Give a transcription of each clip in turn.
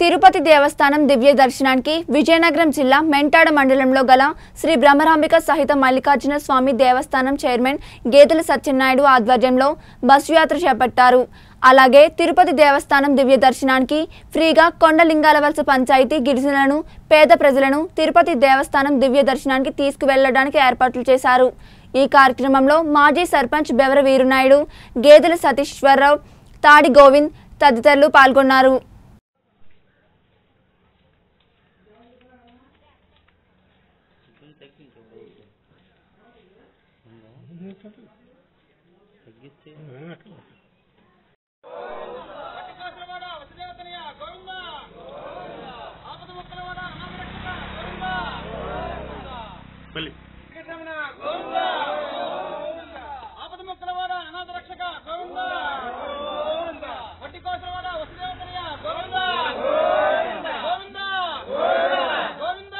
తిరుపతి దేవస్థానం దివ్య దర్శనానికి విజయనగరం జిల్లా మెంటాడ మండలంలో గల శ్రీ బ్రహ్మరాంబిక సహిత మల్లికార్జున స్వామి దేవస్థానం చైర్మన్ గేదెల సత్యనాయుడు ఆధ్వర్యంలో బస్సు యాత్ర చేపట్టారు అలాగే తిరుపతి దేవస్థానం దివ్య దర్శనానికి ఫ్రీగా కొండలింగాల వలస పంచాయతీ గిరిజనులను పేద ప్రజలను తిరుపతి దేవస్థానం దివ్య దర్శనానికి తీసుకువెళ్లడానికి ఏర్పాట్లు చేశారు ఈ కార్యక్రమంలో మాజీ సర్పంచ్ బెవర వీరునాయుడు గేదెల సతీశ్వరరావు తాడి గోవింద్ తదితరులు పాల్గొన్నారు పట్టికోసలవాడ వసుదేవతనయ గోవింద ఆపద ముక్కలవాడ అనాథరక్షక గోవింద మళ్ళీ వెంకటరమణ గోవింద ఆపద ముక్కలవాడ అనాథరక్షక గోవింద పట్టికోసలవాడ వసుదేవతనయ గోవింద గోవింద గోవింద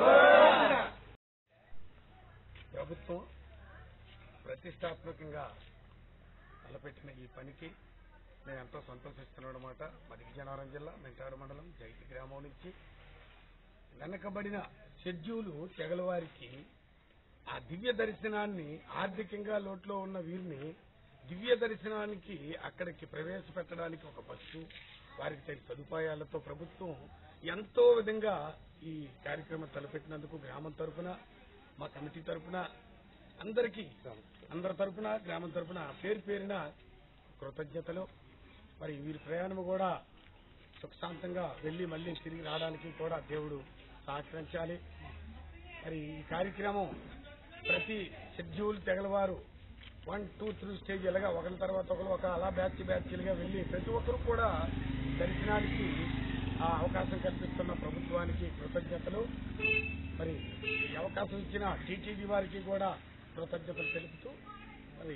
ప్రభుత్వం ప్రతిష్టాత్మకంగా తలపెట్టిన ఈ పనికి నేను ఎంతో సంతోషిస్తున్నాను అనమాట మరి విజయనగరం జిల్లా మెంటాడు మండలం జైటి గ్రామం నుంచి వెనకబడిన షెడ్యూలు తెగల వారికి ఆ దివ్య దర్శనాన్ని ఆర్థికంగా లోట్లో ఉన్న వీరిని దివ్య దర్శనానికి అక్కడికి ప్రవేశపెట్టడానికి ఒక బస్సు వారికి తగిన సదుపాయాలతో ప్రభుత్వం ఎంతో విధంగా ఈ కార్యక్రమం తలపెట్టినందుకు గ్రామం తరపున మా కమిటీ తరపున అందరికీ అందరి తరపున గ్రామం తరపున పేరు పేరిన కృతజ్ఞతలు మరి వీరి ప్రయాణం కూడా సుఖశాంతంగా వెళ్లి మళ్ళీ తిరిగి రావడానికి కూడా దేవుడు సహకరించాలి మరి ఈ కార్యక్రమం ప్రతి షెడ్యూల్ తెగలవారు వన్ టూ త్రీ స్టేజీలుగా ఒకరి తర్వాత ఒకరు ఒక అలా బ్యాచ్ బ్యాచ్లుగా వెళ్లి ప్రతి ఒక్కరు కూడా దర్శనానికి ఆ అవకాశం కల్పిస్తున్న ప్రభుత్వానికి కృతజ్ఞతలు మరి ఈ అవకాశం ఇచ్చిన టీటీడీ వారికి కూడా కృతజ్ఞతలు తెలుపుతూ మరి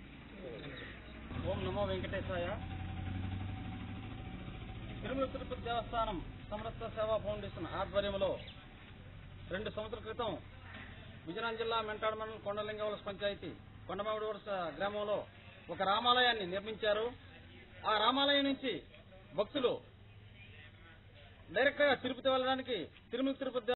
ఓం నమో వెంకటేశాయ తిరుమల తిరుపతి దేవస్థానం సమరస్త సేవా ఫౌండేషన్ ఆధ్వర్యంలో రెండు సంవత్సరాల క్రితం విజయనగరం జిల్లా మెంటాడ మండలం కొండలింగవలస పంచాయతీ కొండమావిడి వలస గ్రామంలో ఒక రామాలయాన్ని నిర్మించారు ఆ రామాలయం నుంచి భక్తులు డైరెక్ట్ గా తిరుపతి వెళ్ళడానికి తిరుమల తిరుపతి